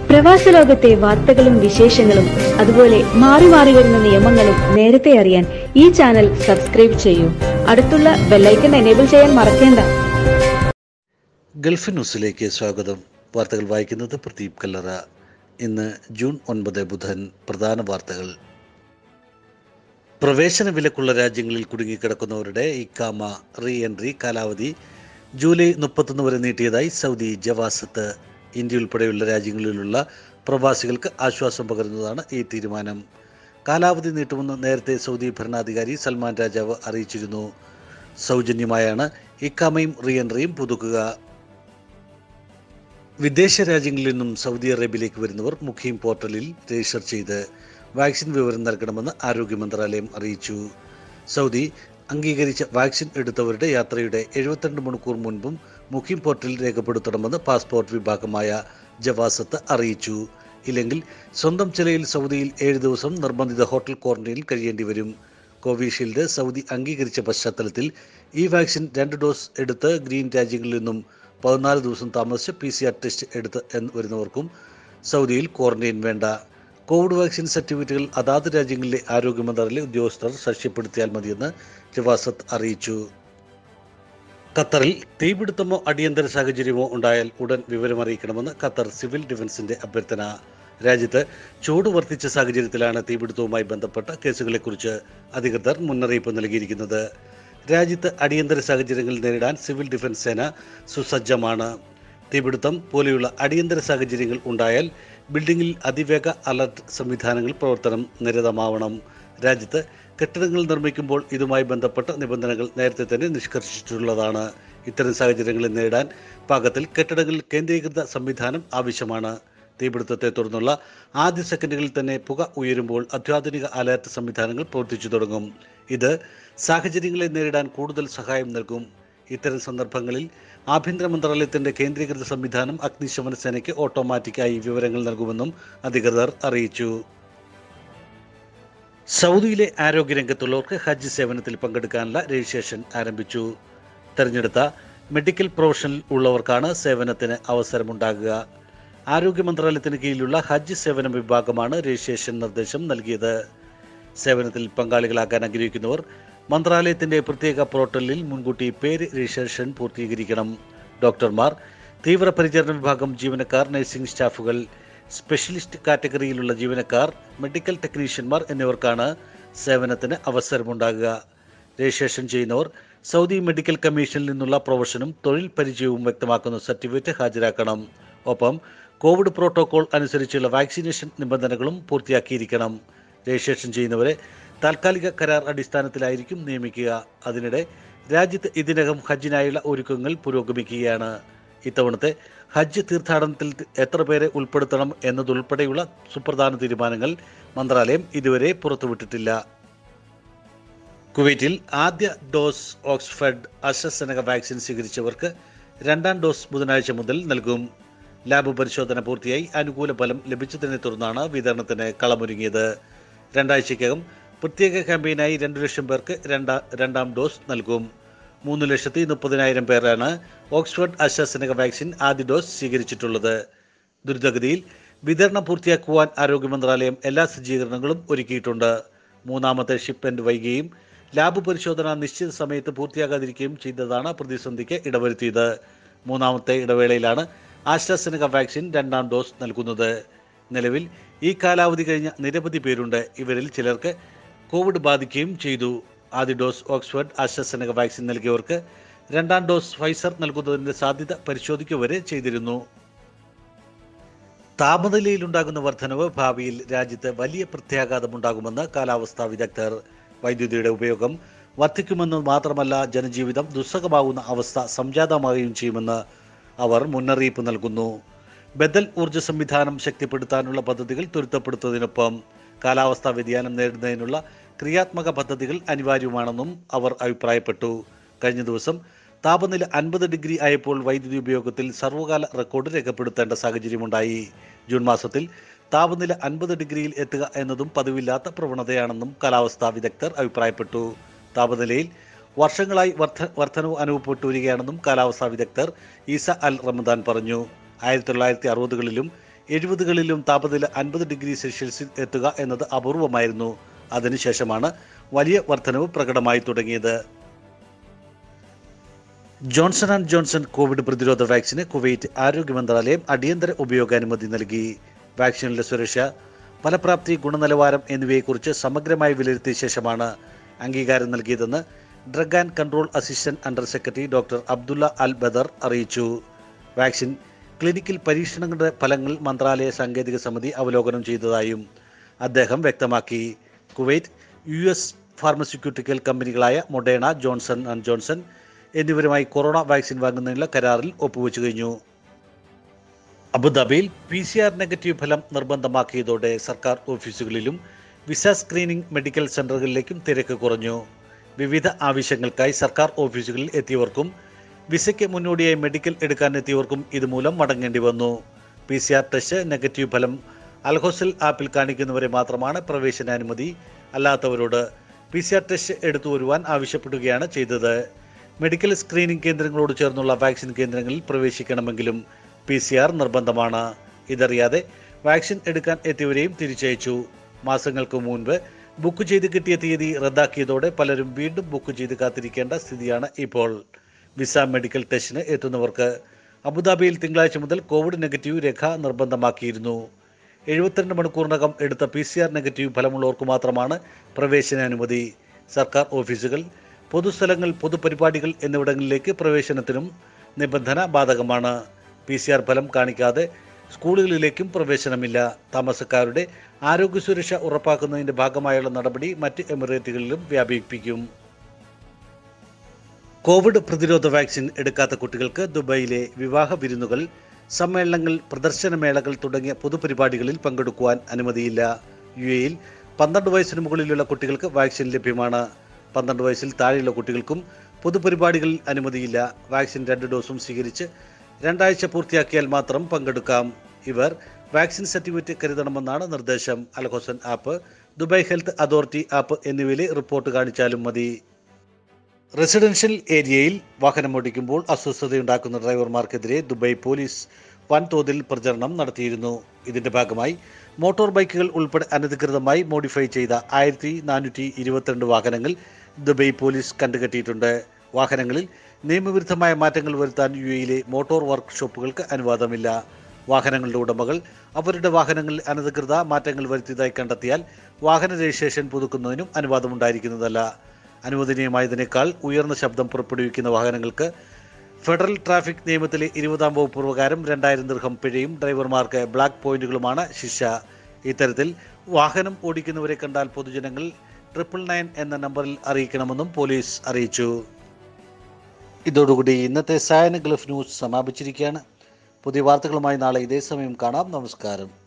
പ്രവാസ ലോകത്തെ വാർത്തകളും വിശേഷങ്ങളും അതുപോലെ മാറി മാറി വരുന്ന നിയമങ്ങളും നേരത്തെ അറിയാൻ ഈ ചാനൽ സബ്സ്ക്രൈബ് ചെയ്യൂ അടുത്തുള്ള ബെല്ലൈക്കൺ എനേബിൾ ചെയ്യാൻ മറക്കേണ്ട ഗൾഫ് ന്യൂസിലേക്ക് സ്വാഗതം വാർത്തകൾ വായിക്കുന്നത് പ്രദീപ് കല്ലറ ഇന്ന് ജൂൺ ഒൻപത് ബുധൻ പ്രധാന വാർത്തകൾ പ്രവേശന വിലക്കുള്ള രാജ്യങ്ങളിൽ കുടുങ്ങിക്കിടക്കുന്നവരുടെ ഇക്കാമ റീ എൻട്രി കാലാവധി ജൂലൈ മുപ്പത്തൊന്ന് വരെ നീട്ടിയതായി സൗദി ജവാസത്ത് ഇന്ത്യ ഉൾപ്പെടെയുള്ള രാജ്യങ്ങളിലുള്ള പ്രവാസികൾക്ക് ആശ്വാസം പകരുന്നതാണ് ഈ തീരുമാനം കാലാവധി നീട്ടുമെന്ന് നേരത്തെ സൗദി ഭരണാധികാരി സൽമാൻ രാജാവ് അറിയിച്ചിരുന്നു സൗജന്യമായാണ് ഇക്കാമയും റീ എൻട്രിയും പുതുക്കുക വിദേശ രാജ്യങ്ങളിൽ നിന്നും സൗദി അറേബ്യയിലേക്ക് വരുന്നവർ മുഖീം പോർട്ടലിൽ രജിസ്റ്റർ ചെയ്ത് വാക്സിൻ വിവരം നൽകണമെന്ന് ആരോഗ്യ മന്ത്രാലയം അറിയിച്ചു സൗദി അംഗീകരിച്ച വാക്സിൻ എടുത്തവരുടെ യാത്രയുടെ എഴുപത്തിരണ്ട് മണിക്കൂർ മുൻപും മുഖീം പോർട്ടലിൽ രേഖപ്പെടുത്തണമെന്ന് പാസ്പോർട്ട് വിഭാഗമായ ജവാസത്ത് അറിയിച്ചു ഇല്ലെങ്കിൽ സ്വന്തം ചിലയിൽ സൗദിയിൽ ഏഴ് ദിവസം നിർബന്ധിത ഹോട്ടൽ ക്വാറന്റൈനിൽ കഴിയേണ്ടി വരും കോവിഷീൽഡ് സൗദി അംഗീകരിച്ച പശ്ചാത്തലത്തിൽ ഈ വാക്സിൻ രണ്ട് ഡോസ് എടുത്ത് ഗ്രീൻ രാജ്യങ്ങളിൽ നിന്നും പതിനാല് ദിവസം താമസിച്ച് പി സി ആർ ടെസ്റ്റ് എടുത്ത് എന്ന് വരുന്നവർക്കും സൗദിയിൽ ക്വാറന്റൈൻ വേണ്ട കോവിഡ് വാക്സിൻ സർട്ടിഫിക്കറ്റുകൾ അതാത് രാജ്യങ്ങളിലെ ആരോഗ്യ മന്ത്രാലയ ഉദ്യോഗസ്ഥർ സാക്ഷ്യപ്പെടുത്തിയാൽ മതിയെന്ന് ജവാസത്ത് അറിയിച്ചു ഖത്തറിൽ തീപിടുത്തമോ അടിയന്തര സാഹചര്യമോ ഉണ്ടായാൽ ഉടൻ വിവരമറിയിക്കണമെന്ന് ഖത്തർ സിവിൽ ഡിഫൻസിന്റെ അഭ്യർത്ഥന രാജ്യത്ത് ചൂട് വർദ്ധിച്ച സാഹചര്യത്തിലാണ് തീപിടുത്തവുമായി ബന്ധപ്പെട്ട കേസുകളെക്കുറിച്ച് അധികൃതർ മുന്നറിയിപ്പ് നൽകിയിരിക്കുന്നത് രാജ്യത്ത് അടിയന്തര സാഹചര്യങ്ങൾ നേരിടാൻ സിവിൽ ഡിഫൻസ് സേന സുസജ്ജമാണ് തീപിടുത്തം പോലെയുള്ള അടിയന്തര സാഹചര്യങ്ങൾ ഉണ്ടായാൽ ബിൽഡിംഗിൽ അതിവേഗ അലർട്ട് സംവിധാനങ്ങൾ പ്രവർത്തനം നിരതമാവണം രാജ്യത്ത് കെട്ടിടങ്ങൾ നിർമ്മിക്കുമ്പോൾ ഇതുമായി ബന്ധപ്പെട്ട നിബന്ധനകൾ നേരത്തെ തന്നെ നിഷ്കർഷിച്ചിട്ടുള്ളതാണ് ഇത്തരം സാഹചര്യങ്ങളെ നേരിടാൻ പാകത്തിൽ കെട്ടിടങ്ങളിൽ കേന്ദ്രീകൃത സംവിധാനം ആവശ്യമാണ് തീപിടുത്തത്തെ തുടർന്നുള്ള ആദ്യ സെക്കൻഡുകളിൽ തന്നെ പുക ഉയരുമ്പോൾ അത്യാധുനിക അലർട്ട് സംവിധാനങ്ങൾ പ്രവർത്തിച്ചു തുടങ്ങും ഇത് സാഹചര്യങ്ങളെ നേരിടാൻ കൂടുതൽ സഹായം നൽകും ഇത്തരം സന്ദർഭങ്ങളിൽ ആഭ്യന്തര മന്ത്രാലയത്തിന്റെ കേന്ദ്രീകൃത സംവിധാനം അഗ്നിശമന സേനയ്ക്ക് ഓട്ടോമാറ്റിക്കായി വിവരങ്ങൾ നൽകുമെന്നും അധികൃതർ അറിയിച്ചു സൗദിയിലെ ആരോഗ്യരംഗത്തുള്ളവർക്ക് ഹജ്ജ് സേവനത്തിൽ പങ്കെടുക്കാനുള്ള രജിസ്ട്രേഷൻ ആരംഭിച്ചു തെരഞ്ഞെടുത്ത മെഡിക്കൽ പ്രൊഫഷനിൽ ഉള്ളവർക്കാണ് സേവനത്തിന് അവസരമുണ്ടാകുക ആരോഗ്യ മന്ത്രാലയത്തിന് കീഴിലുള്ള ഹജ്ജ് സേവന വിഭാഗമാണ് രജിസ്ട്രേഷൻ നിർദ്ദേശം നൽകിയത് സേവനത്തിൽ പങ്കാളികളാകാൻ ആഗ്രഹിക്കുന്നവർ മന്ത്രാലയത്തിന്റെ പ്രത്യേക പോർട്ടലിൽ മുൻകൂട്ടി പേര് രജിസ്ട്രേഷൻ പൂർത്തീകരിക്കണം ഡോക്ടർമാർ തീവ്രപരിചരണ വിഭാഗം ജീവനക്കാർ നഴ്സിംഗ് സ്റ്റാഫുകൾ സ്പെഷ്യലിസ്റ്റ് കാറ്റഗറിയിലുള്ള ജീവനക്കാർ മെഡിക്കൽ ടെക്നീഷ്യന്മാർ എന്നിവർക്കാണ് സേവനത്തിന് അവസരമുണ്ടാകുക രജിസ്ട്രേഷൻ ചെയ്യുന്നവർ സൗദി മെഡിക്കൽ കമ്മീഷനിൽ നിന്നുള്ള പ്രൊഫഷനും തൊഴിൽ പരിചയവും വ്യക്തമാക്കുന്ന സർട്ടിഫിക്കറ്റ് ഹാജരാക്കണം ഒപ്പം കോവിഡ് പ്രോട്ടോകോൾ അനുസരിച്ചുള്ള വാക്സിനേഷൻ നിബന്ധനകളും പൂർത്തിയാക്കിയിരിക്കണം രജിസ്ട്രേഷൻ ചെയ്യുന്നവരെ താൽക്കാലിക കരാർ അടിസ്ഥാനത്തിലായിരിക്കും നിയമിക്കുക അതിനിടെ രാജ്യത്ത് ഇതിനകം ഹജ്ജിനായുള്ള ഒരുക്കങ്ങൾ പുരോഗമിക്കുകയാണ് ഇത്തവണത്തെ ഹജ്ജ് തീർത്ഥാടനത്തിൽ എത്ര പേരെ ഉൾപ്പെടുത്തണം എന്നതുൾപ്പെടെയുള്ള സുപ്രധാന തീരുമാനങ്ങൾ മന്ത്രാലയം ഇതുവരെ പുറത്തുവിട്ടിട്ടില്ല കുവൈറ്റിൽ ആദ്യ ഡോസ് ഓക്സ്ഫർഡ് അസ്ട്രസെനക വാക്സിൻ സ്വീകരിച്ചവർക്ക് രണ്ടാം ഡോസ് ബുധനാഴ്ച മുതൽ നൽകും ലാബ് പരിശോധന പൂർത്തിയായി അനുകൂല ഫലം ലഭിച്ചതിനെ തുടർന്നാണ് വിതരണത്തിന് കളമൊരുങ്ങിയത് രണ്ടാഴ്ചയ്ക്കകം പ്രത്യേക ക്യാമ്പയിനായി രണ്ടു ലക്ഷം പേർക്ക് രണ്ടാ രണ്ടാം ഡോസ് നൽകും മൂന്ന് ലക്ഷത്തി മുപ്പതിനായിരം പേരാണ് ഓക്സ്ഫോർഡ് അസ്ട്രസെനക വാക്സിൻ ആദ്യ ഡോസ് സ്വീകരിച്ചിട്ടുള്ളത് ദ്രുതഗതിയിൽ വിതരണം പൂർത്തിയാക്കുവാൻ ആരോഗ്യ മന്ത്രാലയം എല്ലാ സജ്ജീകരണങ്ങളും ഒരുക്കിയിട്ടുണ്ട് മൂന്നാമത്തെ ഷിപ്മെന്റ് വൈകുകയും ലാബ് പരിശോധന നിശ്ചിത സമയത്ത് പൂർത്തിയാകാതിരിക്കുകയും ചെയ്തതാണ് പ്രതിസന്ധിക്ക് ഇടവരുത്തിയത് മൂന്നാമത്തെ ഇടവേളയിലാണ് ആസ്ട്രസെനക വാക്സിൻ രണ്ടാം ഡോസ് നൽകുന്നത് നിലവിൽ ഈ കാലാവധി കഴിഞ്ഞ നിരവധി പേരുണ്ട് ഇവരിൽ ചിലർക്ക് കോവിഡ് ബാധിക്കുകയും ചെയ്തു ആദ്യ ഡോസ് ഓക്സ്ഫോർഡ് ആസ്ട്രസെനക വാക്സിൻ നൽകിയവർക്ക് രണ്ടാം ഡോസ് ഫൈസർ നൽകുന്നതിന്റെ സാധ്യത പരിശോധിക്കുക വരെ ചെയ്തിരുന്നു താപനിലയിലുണ്ടാകുന്ന വർധനവ് ഭാവിയിൽ രാജ്യത്ത് വലിയ പ്രത്യാഘാതമുണ്ടാകുമെന്ന് കാലാവസ്ഥാ വിദഗ്ധർ വൈദ്യുതിയുടെ ഉപയോഗം വർദ്ധിക്കുമെന്ന് മാത്രമല്ല ജനജീവിതം ദുസ്സഹമാകുന്ന അവസ്ഥ സംജാതമാവുകയും ചെയ്യുമെന്ന് അവർ മുന്നറിയിപ്പ് നൽകുന്നു ബദൽ ഊർജ്ജ സംവിധാനം ശക്തിപ്പെടുത്താനുള്ള പദ്ധതികൾ ത്വരിതപ്പെടുത്തുന്നതിനൊപ്പം കാലാവസ്ഥാ വ്യതിയാനം നേരിടുന്നതിനുള്ള ക്രിയാത്മക പദ്ധതികൾ അനിവാര്യമാണെന്നും അവർ അഭിപ്രായപ്പെട്ടു കഴിഞ്ഞ ദിവസം താപനില അൻപത് ഡിഗ്രി ആയപ്പോൾ വൈദ്യുതി ഉപയോഗത്തിൽ സർവകാല റെക്കോർഡ് രേഖപ്പെടുത്തേണ്ട സാഹചര്യമുണ്ടായി ജൂൺ മാസത്തിൽ താപനില അൻപത് ഡിഗ്രിയിൽ എത്തുക എന്നതും പതിവില്ലാത്ത പ്രവണതയാണെന്നും കാലാവസ്ഥാ വിദഗ്ധർ അഭിപ്രായപ്പെട്ടു താപനിലയിൽ വർഷങ്ങളായി വർധ വർധനവ് അനുഭവപ്പെട്ടു വരികയാണെന്നും കാലാവസ്ഥാ വിദഗ്ധർ ഈസ അൽ റമദാൻ പറഞ്ഞു ആയിരത്തി തൊള്ളായിരത്തി അറുപതുകളിലും എഴുപതുകളിലും താപനില അൻപത് ഡിഗ്രി സെൽഷ്യസിൽ എത്തുക എന്നത് അപൂർവമായിരുന്നു അതിനുശേഷമാണ് വലിയ വർധനവ് പ്രകടമായി തുടങ്ങിയത് ജോൺസൺ ആൻഡ് ജോൺസൺ കോവിഡ് പ്രതിരോധ വാക്സിന് കുവൈറ്റ് ആരോഗ്യ മന്ത്രാലയം അടിയന്തര ഉപയോഗാനുമതി നൽകി വാക്സിനിലെ സുരക്ഷ ഫലപ്രാപ്തി ഗുണനിലവാരം എന്നിവയെക്കുറിച്ച് സമഗ്രമായി വിലയിരുത്തിയ ശേഷമാണ് അംഗീകാരം നൽകിയതെന്ന് drug and control assistant under secretary doctor Abdullah Al Badar അറിയിച്ചു വാക്സിൻ ക്ലിനിക്കൽ പരീക്ഷണങ്ങളുടെ ഫലങ്ങൾ മന്ത്രാലയ സാങ്കേതിക സമിതി അവലോകനം ചെയ്തതായും അദ്ദേഹം വ്യക്തമാക്കി കുവൈറ്റ് യു എസ് ഫാർമസ്യൂട്ടിക്കൽ കമ്പനികളായ മൊഡേണ ജോൺസൺ ആൻഡ് ജോൺസൺ എന്നിവരുമായി കൊറോണ വാക്സിൻ വാങ്ങുന്നതിനുള്ള കരാറിൽ ഒപ്പുവെച്ചു കഴിഞ്ഞു അബുദാബിയിൽ പി സി ആർ നെഗറ്റീവ് ഫലം നിർബന്ധമാക്കിയതോടെ സർക്കാർ ഓഫീസുകളിലും വിസ സ്ക്രീനിംഗ് മെഡിക്കൽ സെന്ററുകളിലേക്കും തിരക്ക് കുറഞ്ഞു വിവിധ ആവശ്യങ്ങൾക്കായി സർക്കാർ ഓഫീസുകളിൽ എത്തിയവർക്കും വിസയ്ക്ക് മുന്നോടിയായി മെഡിക്കൽ എടുക്കാൻ എത്തിയവർക്കും ഇതുമൂലം മടങ്ങേണ്ടി വന്നു P C R test negative ഫലം അൽഹോസൽ ആപ്പിൽ കാണിക്കുന്നവരെ മാത്രമാണ് പ്രവേശനാനുമതി അല്ലാത്തവരോട് പി സി ആർ ടെസ്റ്റ് എടുത്തു വരുവാൻ ആവശ്യപ്പെടുകയാണ് ചെയ്തത് മെഡിക്കൽ സ്ക്രീനിംഗ് കേന്ദ്രങ്ങളോട് ചേർന്നുള്ള വാക്സിൻ കേന്ദ്രങ്ങളിൽ പ്രവേശിക്കണമെങ്കിലും പി സി ആർ നിർബന്ധമാണ് ഇതറിയാതെ വാക്സിൻ എടുക്കാൻ എത്തിയവരെയും തിരിച്ചയച്ചു മാസങ്ങൾക്ക് മുൻപ് ബുക്ക് ചെയ്ത് കിട്ടിയ തീയതി റദ്ദാക്കിയതോടെ പലരും വീണ്ടും ബുക്ക് ചെയ്ത് കാത്തിരിക്കേണ്ട സ്ഥിതിയാണ് ഇപ്പോൾ വിസ മെഡിക്കൽ ടെസ്റ്റിന് എത്തുന്നവർക്ക് അബുദാബിയിൽ തിങ്കളാഴ്ച മുതൽ കോവിഡ് നെഗറ്റീവ് രേഖ നിർബന്ധമാക്കിയിരുന്നു എഴുപത്തിരണ്ട് മണിക്കൂറിനകം എടുത്ത പി സി ആർ നെഗറ്റീവ് ഫലമുള്ളവർക്ക് മാത്രമാണ് പ്രവേശനാനുമതി സർക്കാർ ഓഫീസുകൾ പൊതുസ്ഥലങ്ങൾ പൊതുപരിപാടികൾ എന്നിവിടങ്ങളിലേക്ക് പ്രവേശനത്തിനും നിബന്ധന ബാധകമാണ് പി സി ആർ ഫലം കാണിക്കാതെ സ്കൂളുകളിലേക്കും പ്രവേശനമില്ല താമസക്കാരുടെ ആരോഗ്യ സുരക്ഷ ഉറപ്പാക്കുന്നതിന്റെ ഭാഗമായുള്ള നടപടി മറ്റ് എമിറേറ്റുകളിലും വ്യാപിപ്പിക്കും കോവിഡ് പ്രതിരോധ വാക്സിൻ എടുക്കാത്ത കുട്ടികൾക്ക് ദുബായിലെ വിവാഹ വിരുന്നുകൾ സമ്മേളനങ്ങൾ പ്രദർശനമേളകൾ തുടങ്ങിയ പൊതുപരിപാടികളിൽ പങ്കെടുക്കുവാൻ അനുമതിയില്ല യു എയിൽ പന്ത്രണ്ട് വയസ്സിന് മുകളിലുള്ള കുട്ടികൾക്ക് വാക്സിൻ ലഭ്യമാണ് പന്ത്രണ്ട് വയസ്സിൽ താഴെയുള്ള കുട്ടികൾക്കും പൊതുപരിപാടികളിൽ അനുമതിയില്ല വാക്സിൻ രണ്ട് ഡോസും സ്വീകരിച്ച് രണ്ടാഴ്ച പൂർത്തിയാക്കിയാൽ മാത്രം പങ്കെടുക്കാം ഇവർ വാക്സിൻ സർട്ടിഫിക്കറ്റ് കരുതണമെന്നാണ് നിർദ്ദേശം Alhosn app Dubai health authority app എന്നിവയിലെ റിപ്പോർട്ട് കാണിച്ചാലും മതി റെസിഡൻഷ്യൽ ഏരിയയിൽ വാഹനം ഓടിക്കുമ്പോൾ അസ്വസ്ഥതയുണ്ടാക്കുന്ന ഡ്രൈവർമാർക്കെതിരെ ദുബായ് പോലീസ് വൻതോതിൽ പ്രചരണം നടത്തിയിരുന്നു ഇതിന്റെ ഭാഗമായി മോട്ടോർ ബൈക്കുകൾ ഉൾപ്പെടെ അനധികൃതമായി മോഡിഫൈ ചെയ്ത ആയിരത്തി നാനൂറ്റി ഇരുപത്തിരണ്ട് വാഹനങ്ങൾ ദുബായ് പോലീസ് കണ്ടുകെട്ടിയിട്ടുണ്ട് വാഹനങ്ങളിൽ നിയമവിരുദ്ധമായ മാറ്റങ്ങൾ വരുത്താൻ യു എയിലെ മോട്ടോർ വർക്ക്ഷോപ്പുകൾക്ക് അനുവാദമില്ല വാഹനങ്ങളുടെ ഉടമകൾ അവരുടെ വാഹനങ്ങളിൽ അനധികൃത മാറ്റങ്ങൾ വരുത്തിയതായി കണ്ടെത്തിയാൽ വാഹന രജിസ്ട്രേഷൻ പുതുക്കുന്നതിനും അനുവാദമുണ്ടായിരിക്കുന്നതല്ല അനുവദനീയമായതിനേക്കാൾ ഉയർന്ന ശബ്ദം പുറപ്പെടുവിക്കുന്ന വാഹനങ്ങൾക്ക് ഫെഡറൽ ട്രാഫിക് നിയമത്തിലെ ഇരുപതാം വകുപ്പ് പ്രകാരം രണ്ടായിരം ദീർഘം പിഴയും ഡ്രൈവർമാർക്ക് ബ്ലാക്ക് പോയിന്റുകളുമാണ് ശിക്ഷ ഇത്തരത്തിൽ വാഹനം ഓടിക്കുന്നവരെ കണ്ടാൽ പൊതുജനങ്ങൾ ട്രിപ്പിൾ നയൻ എന്ന നമ്പറിൽ അറിയിക്കണമെന്നും പോലീസ് അറിയിച്ചു ഇതോടുകൂടി ഇന്നത്തെ സായന ഗൾഫ് ന്യൂസ് സമാപിച്ചിരിക്കുകയാണ് പുതിയ വാർത്തകളുമായി നാളെ ഇതേ സമയം കാണാം നമസ്കാരം